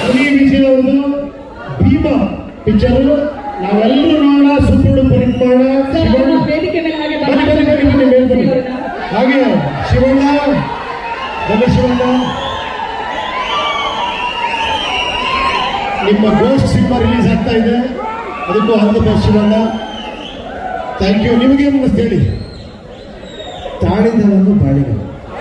ಶ್ರೀ ವಿಜಯ್ ಅವ್ರದ್ದು ಭೀಮಾ ಪಿಕ್ಚರ್ ನಾವೆಲ್ಲರೂ ನೋಡೋಣ ಸುತ್ತೋಡು ಪ್ರಿಂಟ್ ಮಾಡೋಣ ಸರ್ ಶಿವಣ್ಣ ಅವ್ರನ್ನ ವೇದಿಕೆ ಮೇಲೆ ಹಾಗೆ ಬನ್ನಿ, ಬನ್ನಿ, ಬನ್ನಿ, ಬನ್ನಿ, ಮೇಲೆ ಬನ್ನಿ. ಹಾಗೆ ಶಿವಣ್ಣ ಬನ್ನಿ ಶಿವಣ್ಣ ನಿಮ್ಮ ಗೋಸ್ಟ್ ಸಿನಿಮಾ ರಿಲೀಸ್ ಆಗ್ತಾ ಇದೆ ಅದಕ್ಕೂ all the best Shivanna thank you ನಿಮಗೆ ಏನು ಹೇಳಿ ತಾಳಿದವನು ಬಾಳಿದವನು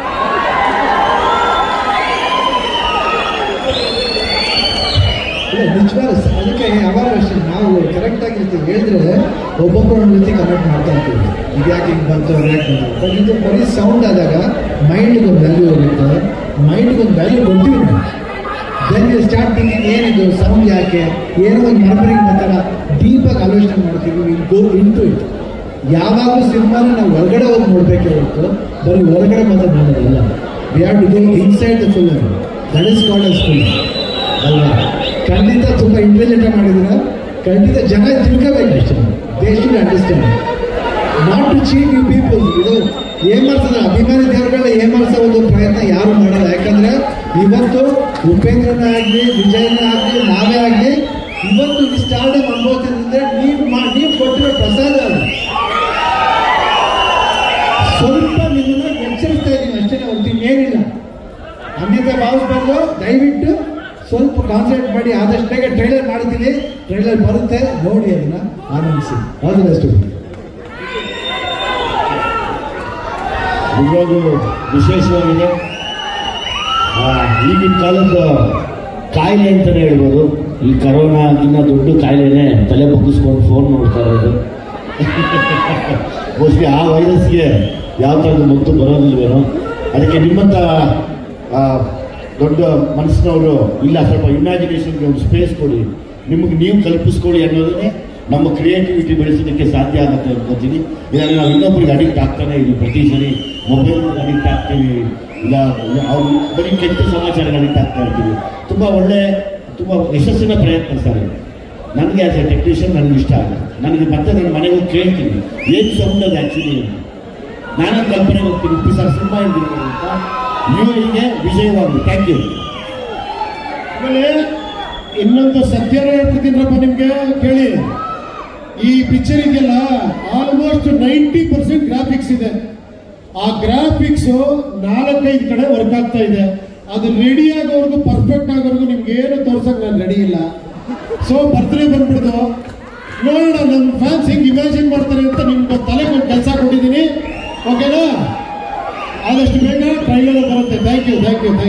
ಇಲ್ಲ ನಿಜವಾದ ಅದಕ್ಕೆ ಯಾವಾಗ ಅಷ್ಟೇ ನಾವು ಕರೆಕ್ಟ್ ಆಗಿರ್ತೀವಿ ಹೇಳಿದ್ರೆ ಒಬ್ಬೊಬ್ಬರು ಒಂದು ರೀತಿ ಕಮೆಂಟ್ ಮಾಡ್ತಾ ಇರ್ತೀವಿ ಇದು ಯಾಕೆ ಹಿಂಗೆ ಬಂತು ಯಾಕೆ ಬಂತು ಬಟ್ ಇದು ಬರೀ ಸೌಂಡ್ ಆದಾಗ ಮೈಂಡ್ಗೆ ಒಂದು ವ್ಯಾಲ್ಯೂ ಇರುತ್ತೆ ಮೈಂಡ್ಗೆ ಒಂದು ವ್ಯಾಲ್ಯೂ ಕೊಡ್ತೀವಿ ನಾವು ದೆನ್ ಯು ಸ್ಟಾರ್ಟ್ ಥಿಂಕಿಂಗ್ ಏನಿದು ಸೌಂಡ್ ಯಾಕೆ ಏನೋ ಒಂದು ಮಾರ್ಬರಿಂಗ್ ಬಂದಾಗ ಡೀಪಾಗಿ ಆಲೋಚನೆ ಮಾಡ್ತೀವಿ will go into it ಯಾವಾಗಲೂ ಸಿನಿಮಾನ ನಾವು ಹೊರಗಡೆ ಹೋಗಿ ನೋಡಬೇಕೇ ಹೊರತು ಬರೀ ಹೊರಗಡೆ ಮಾತ್ರ ನೋಡೋದಿಲ್ಲ we have to go inside the film that is called as film ಅಲ್ವಾ ಖಂಡಿತ ತುಂಬ ಇಂಟೆಲಿಜೆಂಟ್ ಮಾಡಿದ್ರೆ ಖಂಡಿತ ಜನ ತಿಳ್ಕೋಬೇಕು ಅಷ್ಟೇ they should understand not to cheat you people ಇದು ಏಮಾರ್ಸದ ಅಭಿಮಾನಿ ದೇವರುಗಳನ್ನ ಏಮಾರ್ಸೋ ಒಂದು ಪ್ರಯತ್ನ ಯಾರು ಮಾಡಲ್ಲ ಯಾಕಂದ್ರೆ ಇವತ್ತು ಉಪೇಂದ್ರನ ಆಗಲಿ ವಿಜಯನ ಆಗಲಿ ನಾವೇ ಆಗಲಿ ಇವತ್ತು ಈ ಸ್ಟಾರ್ಡಮ್ ಅನುಭವಿಸಿದ್ರೆ ನೀವು ಮಾ ನೀವು ಕೊಟ್ಟಿರೋ ಪ್ರಸಾದ ಅದು ಸ್ವಲ್ಪ ನಿಮ್ಮನ್ನ ಎಚ್ಚರಿಸ್ತಾ ಇದ್ದೀನಿ ಅಷ್ಟೇ ಹೊರತು ಇನ್ನೇನಿಲ್ಲ ಅನ್ಯತೆ ಭಾವಿಸ್ಬಾರ್ದು ದಯವಿಟ್ಟು ಸ್ವಲ್ಪ ಕಾನ್ಸಂಟ್ರೇಟ್ ಮಾಡಿ ಆದಷ್ಟು ಬೇಗ ಟ್ರೈಲರ್ ಮಾಡ್ತೀನಿ ಟ್ರೈಲರ್ ಬರುತ್ತೆ ನೋಡಿ ಅದನ್ನ ಆನಂದಿಸಿ ಆಲ್ ದಿ ಬೆಸ್ಟ್ ನಿಜವಾಗ್ಲೂ ವಿಶೇಷವಾಗಿದೆ ಆ, ಈಗಿನ ಕಾಲದ ಕಾಯಿಲೆ ಅಂತಲೇ ಹೇಳ್ಬೋದು ಈ ಕರೋನಾಗಿನ್ನ ದೊಡ್ಡ ಕಾಯಿಲೆನೇ ತಲೆ ಬಗ್ಗಿಸ್ಕೊಂಡು ಫೋನ್ ನೋಡ್ತಾ ಇರೋದು ಮೋಸ್ಟ್ಲಿ ಆ ವೈರಸ್ಗೆ ಯಾವ ಥರದ ಮದ್ದು ಬರೋದಿಲ್ವೇನೋ ಅದಕ್ಕೆ ನಿಮ್ಮಂಥ ಆ, ದೊಡ್ಡ ಮನಸ್ಸಿನವರು ಇಲ್ಲ ಸ್ವಲ್ಪ ಇಮ್ಯಾಜಿನೇಷನ್ಗೆ ಒಂದು ಸ್ಪೇಸ್ ಕೊಡಿ ನಿಮಗೆ ನೀವು ಕಲ್ಪಿಸ್ಕೊಳ್ಳಿ ಅನ್ನೋದನ್ನೇ ನಮ್ಮ ಕ್ರಿಯೇಟಿವಿಟಿ ಬೆಳೆಸೋದಕ್ಕೆ ಸಾಧ್ಯ ಆಗುತ್ತೆ ಅನ್ಕೋತೀನಿ ಇದರಲ್ಲಿ ನಾವು ಇನ್ನೊಬ್ಬರಿಗೆ ಅಡಿಕ್ಟ್ ಆಗ್ತಾನೆ ಇದೀವಿ ಪ್ರತಿ ಸರಿ ಮೊಬೈಲ್ ಅಡಿಕ್ಟ್ ಆಗ್ತೀವಿ ಇಲ್ಲ ಅವ್ರು ಬರೀ ಕೆಟ್ಟ ಸಮಾಚಾರಕ್ಕೆ ಅಡಿಕ್ಟ್ ಆಗ್ತಾ ಇರ್ತೀವಿ ತುಂಬ ಒಳ್ಳೆ ತುಂಬ ಯಶಸ್ಸಿನ ಪ್ರಯತ್ನ ಸರ್ ಇದು. ನನಗೆ ಆಸ್ ಎ ಟೆಕ್ನಿಷಿಯನ್ ನನಗೆ ಇಷ್ಟ ಆಗುತ್ತೆ ನನಗೆ ಮತ್ತೆ ನನ್ನ ಮನೆಗೆ ಹೋಗಿ ಕೇಳ್ತೀನಿ ಏನು ಸೌಂಡ್ ಅದು ಆ್ಯಕ್ಚುಲಿ ನಾನು ಕಲ್ಪನೆ ಹೋಗ್ತೀನಿ ಉಪ್ಪಿ ಸರ್ ಸಿನಿಮಾ ಹೆಂಗಿರ್ಬೋದು ಅಂತ ಇವರಿಗೆ ವಿಜಯವಾಗಲಿ ಥ್ಯಾಂಕ್ ಯು ಆಮೇಲೆ ಇನ್ನೊಂದು ಸತ್ಯನ ಹೇಳ್ಬಿಡ್ತೀನಪ್ಪ ನಿಮ್ಗೆ ಕೇಳಿ ಈ ಪಿಕ್ಚರ್ ಇದೆಯಲ್ಲ ಆಲ್ಮೋಸ್ಟ್ ನೈಂಟಿ ಪರ್ಸೆಂಟ್ ಗ್ರಾಫಿಕ್ಸ್ ಇದೆ ಆ ಗ್ರಾಫಿಕ್ಸ್ ನಾಲ್ಕೈದು ಕಡೆ ವರ್ಕ್ ಆಗ್ತಾ ಇದೆ ಅದು ರೆಡಿ ಆಗೋವರೆಗೂ ಪರ್ಫೆಕ್ಟ್ ಆಗೋವರೆಗೂ ನಿಮ್ಗೆ ಏನು ತೋರ್ಸಕ್ ನಾನು ರೆಡಿ ಇಲ್ಲ ಸೊ ಬರ್ತ್ಡೇ ಬಂದ್ಬಿಡ್ತು ನೋಡೋಣ ನಮ್ಮ ಫ್ಯಾನ್ಸ್ ಹೆಂಗ್ ಇಮ್ಯಾಜಿನ್ ಮಾಡ್ತಾರೆ ಅಂತ ನಿಮ್ಗೆ ತಲೆಗೆ ಒಂದು ಕೆಲಸ ಕೊಟ್ಟಿದ್ದೀನಿ ಓಕೆನಾ ಆದಷ್ಟು ಬೇಗ ಟ್ರೈಲರ್ ಬರುತ್ತೆ ಥ್ಯಾಂಕ್ ಯು ಥ್ಯಾಂಕ್ ಯು